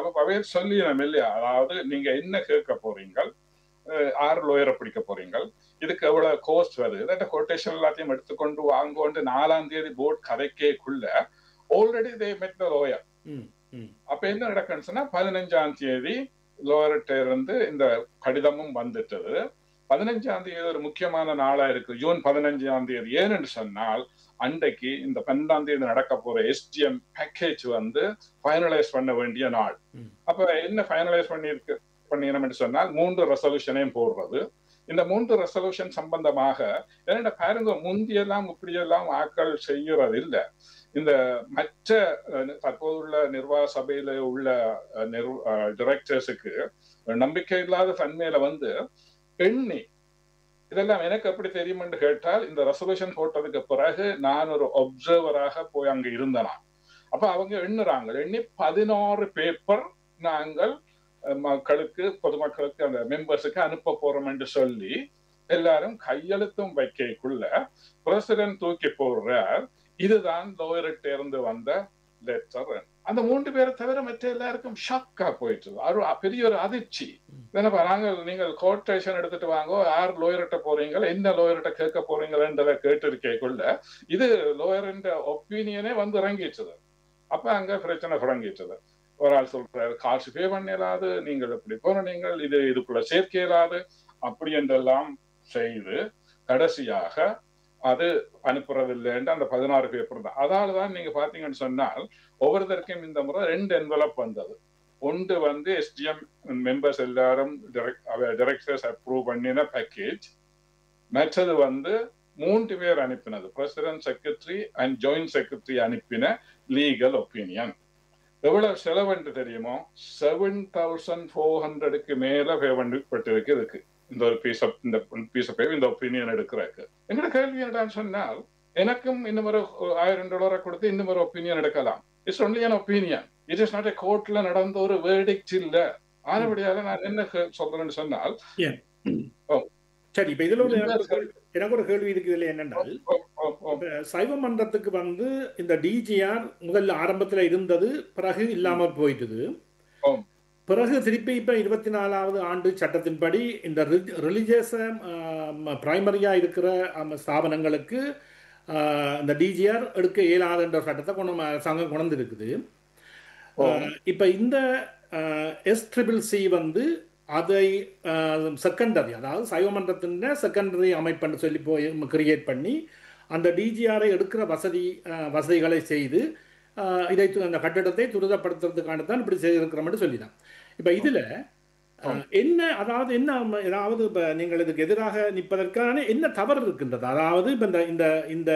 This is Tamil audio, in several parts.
அப்ப அவையில் சொல்லிடணும் இல்லையா அதாவது நீங்க என்ன கேட்க போறீங்க அஹ் ஆறு லோயரை பிடிக்க போறீங்க இதுக்கு எவ்வளவு கோஸ்ட் வருது இதாட்ட கொட்டேஷன் எல்லாத்தையும் எடுத்துக்கொண்டு வாங்கொண்டு நாலாம் தேதி போர்ட் கதைக்கேக்குள்ள ஆல்ரெடி தே மெட் த லோயர் ம் ம் அப்ப என்ன நடக்குன்னு சொன்னா பதினஞ்சாம் தேதி லோயர்கிட்ட இருந்து இந்த கடிதமும் வந்துட்டது பதினஞ்சாம் தேதி ஒரு முக்கியமான நாளா இருக்கு ஜூன் பதினஞ்சாம் தேதி ஏன்னு சொன்னால் அன்றைக்கு இந்த பன்னெண்டாம் தேதி நடக்க போற எஸ்டிஎம் பேக்கேஜ் வந்து ஃபைனலைஸ் பண்ண வேண்டிய நாள் ம். அப்ப என்ன ஃபைனலைஸ் பண்ணிருக்கு பண்ணினோம்னு சொன்னால் மூன்று ரெசல்யூஷனையும் போடுறது இந்த மூன்று ரெசல்யூஷன் சம்பந்தமாக ஏன்னா பாருங்க முந்தியெல்லாம் இப்படியெல்லாம் ஆக்கள் செய்யறது இல்ல இந்த மற்ற அஹ், தற்போதுள்ள நிர்வாக சபையில உள்ள டிரெக்டர்ஸுக்கு நம்பிக்கை இல்லாத தன்மையில வந்து எண்ணி இதெல்லாம் எனக்கு எப்படி தெரியும்னு கேட்டால் இந்த ரெசல்யூஷன் போட்டதுக்கு பிறகு நான் ஒரு ஒப்சர்வராக போய் அங்க இருந்தனா அப்ப அவங்க எண்ணுறாங்க எண்ணி பதினாறு பேப்பர் நாங்கள் அஹ், மக்களுக்கு பொதுமக்களுக்கு அந்த மெம்பர்ஸுக்கு அனுப்ப போறோம் என்று சொல்லி எல்லாரும் கையெழுத்தும் வைக்கக்குள்ள பிரசிடென்ட் தூக்கி போடுறார் இதுதான் லோயர்கிட்ட இருந்து வந்த லெட்டர் அந்த மூன்று பேரை தவிர மற்ற எல்லாருக்கும் ஷாக்கா போயிட்டு ஒரு பெரிய ஒரு அதிர்ச்சி என்னப்பா நாங்கள் நீங்கள் கோட்டேஷன் எடுத்துட்டு வாங்க யார் லோயர்கிட்ட போறீங்க என்ன லோயர்கிட்ட கேட்க போறீங்களன்றதை கேட்டிருக்கேக்குள்ள இது லோயரின் ஒப்பீனியனே வந்து இறங்கிச்சது அப்ப அங்க பிரச்சனை தொடங்கிச்சது ஒரு ஆள் சொல்றாரு காசு பே பண்ணலாது நீங்கள் இப்படி போன நீங்கள் இது இதுக்குள்ள சேர்க்க இயலாது அப்படி என்றெல்லாம் செய்து கடைசியாக அது அனுப்புறதில்லைன்ட்டு அந்த பதினாறு பேப்பர் தான் அதால தான் நீங்க பாத்தீங்கன்னு சொன்னால் ஒவ்வொருத்தருக்கும் இந்த முறை ரெண்டு என்வலப் வந்தது ஒன்று வந்து எஸ்டிஎம் மெம்பர்ஸ் எல்லாரும் டைரக்டர்ஸ் அப்ரூவ் பண்ணின பேக்கேஜ் மற்றது வந்து மூன்று பேர் அனுப்பினது president secretary and joint secretary அனுப்பின லீகல் ஒப்பீனியன் எவ்வளவு செலவுன்னு தெரியுமோ செவன் தௌசண்ட் ஃபோர் ஹண்ட்ரடுக்கு மேல பே பண்ணப்பட்டிருக்கு இதுக்கு இந்த ஒரு பீஸ் ஆஃப் இந்த பீஸ் ஆஃப் இந்த ஒப்பீனியன் எடுக்கிறதுக்கு எங்கட கேள்வி என்னடான்னு சொன்னால் எனக்கும் இன்னும் ஒரு ஆயிரம் டாலரை கொடுத்து இன்னும் ஒரு ஒப்பீனியன் எடுக்கலாம் it's only an opinion it is not கோர்ட்ல நடந்த ஒரு வேர்டிக்ட் இல்ல ஆனபடியால நான் என்ன கே- சொல்றேன்னு சொன்னால் சரி இப்ப இதுல ஒரு இந்த எனக்கு ஒரு கேள்வி- எனக்கு ஒரு கேள்வி இருக்கு இதுல என்னென்றால் ஓ, ஓ, ஓ, இப்ப சைவ மன்றத்துக்கு வந்து இந்த டிஜிஆர் முதல்ல ஆரம்பத்துல இருந்தது பிறகு இல்லாம போயிட்டுது ஆம். பிறகு திருப்பி இப்ப இருபத்தி நாலாவது ஆண்டு சட்டத்தின்படி இந்த ரிலிஜியஸ பிரைமரியா இருக்கிற ஆம், ஸ்தாபனங்களுக்கு ஆஹ், இந்த டிஜிஆர் எடுக்க இயலாதுன்ற சட்டத்தை கொண்டு அரசாங்கம் கொண்டு இருக்குது ஆம். இப்ப இந்த எஸ் ட்ரிபிள் சி வந்து அதை செகண்டரி அதாவது சைவமன்றத்தின் செகண்டரி அமைப்புன்னு சொல்லி போய் கிரியேட் பண்ணி அந்த டிஜிஆரை எடுக்கிற வசதி அஹ், வசதிகளை செய்து அஹ், இதை து- அந்த கட்டிடத்தை துரிதப்படுத்துறதுக்கான தான் இப்படி செய்திருக்கிறோம்னு சொல்லிதான் இப்போ இதில் என்ன அதாவது என்ன ம- ஏதாவது இப்போ நீங்கள் இதுக்கு எதிராக நிற்பதற்கான என்ன தவறு இருக்கின்றது அதாவது இப்போ இந்த இந்த இந்த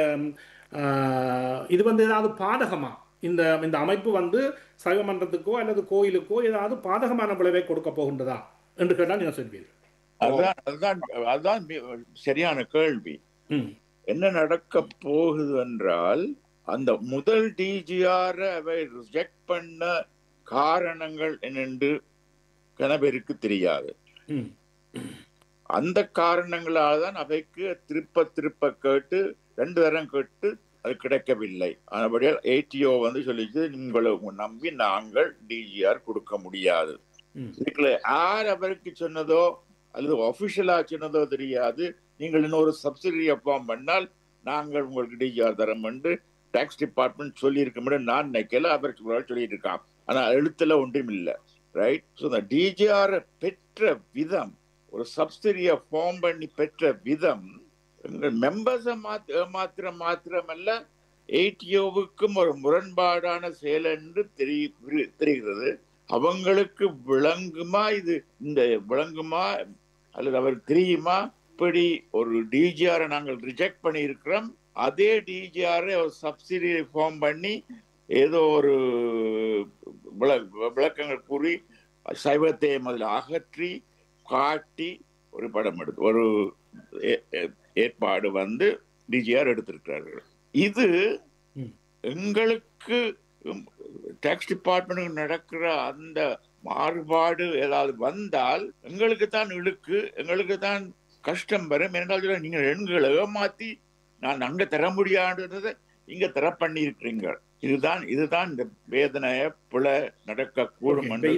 அஹ், இது வந்து ஏதாவது பாதகமா இந்த இந்த அமைப்பு வந்து சைவ மன்றத்துக்கோ அல்லது கோயிலுக்கோ ஏதாவது பாதகமான விளைவை கொடுக்க போகின்றதா என்று கேட்டால் நீங்கள் சொல்வீர்கள் அதுதான் அதுதான் அதுதான் மி- சரியான கேள்வி ம் என்ன நடக்க போகுது என்றால் அந்த முதல் டிஜிஆர் அவை ரிஜெக்ட் பண்ண காரணங்கள் என்னென்று கணவருக்கு தெரியாது ம் அந்த காரணங்களால் தான் அவைக்கு திருப்ப திருப்ப கேட்டு ரெண்டு தரம் கேட்டு அது கிடைக்கவில்லை ஆனபடியால் ஏடிஓ வந்து சொல்லிச்சு உங்களை நம்பி நாங்கள் டிஜிஆர் கொடுக்க முடியாது ம். இதுக்குள்ள யார் அவருக்கு சொன்னதோ அல்லது ஒபிஷியலா சொன்னதோ தெரியாது நீங்கள் இன்னொரு சப்சிடியை ஃபார்ம் பண்ணால் நாங்கள் உங்களுக்கு டிஜிஆர் தரம் என்று டாக்ஸ் டிபார்ட்மெண்ட் சொல்லியிருக்க நான் நினைக்கல அவர் சொல்லிட்டு இருக்கான் ஆனா எழுத்துல ஒன்றும் இல்லை ரைட் ஸோ இந்த டிஜிஆர் பெற்ற விதம் ஒரு சப்சிடியை ஃபார்ம் பண்ணி பெற்ற விதம் மெம்பர்ஸை மாத்த மாத்திரம் மாத்திரமல்ல ஏடிஓவுக்கும் ஒரு முரண்பாடான செயல் என்று தெரி- தெரிகிறது அவங்களுக்கு விளங்குமா இது இந்த விளங்குமா அல்லது அவருக்கு தெரியுமா இப்படி ஒரு டிஜிஆரை நாங்கள் ரிஜெக்ட் பண்ணி இருக்கிறோம் அதே டிஜிஆரை ஒரு சப்சிடி ஃபார்ம் பண்ணி ஏதோ ஒரு விள- விளக்கங்கள் கூறி சைவத்தை முதல்ல அகற்றி காட்டி ஒரு படம் எடுத்து ஒரு ஏ- ஏ- ஏற்பாடு வந்து டிஜிஆர் எடுத்திருக்கிறார்கள் இது ம். எங்களுக்கு டாக்ஸ் டிபார்ட்மெண்ட் நடக்கிற அந்த மாறுபாடு ஏதாவது வந்தால் எங்களுக்கு தான் இழுக்கு எங்களுக்கு தான் கஷ்டம் வரும் என்றால் சொல்ல, நீங்கள் எண்களை ஏமாத்தி நான் அங்க தர முடியாதுன்றதை இங்க தர பண்ணி இருக்கிறீங்க இதுதான் இதுதான் இந்த வேதனையை பிழை நடக்க கூடும் Okay. என்று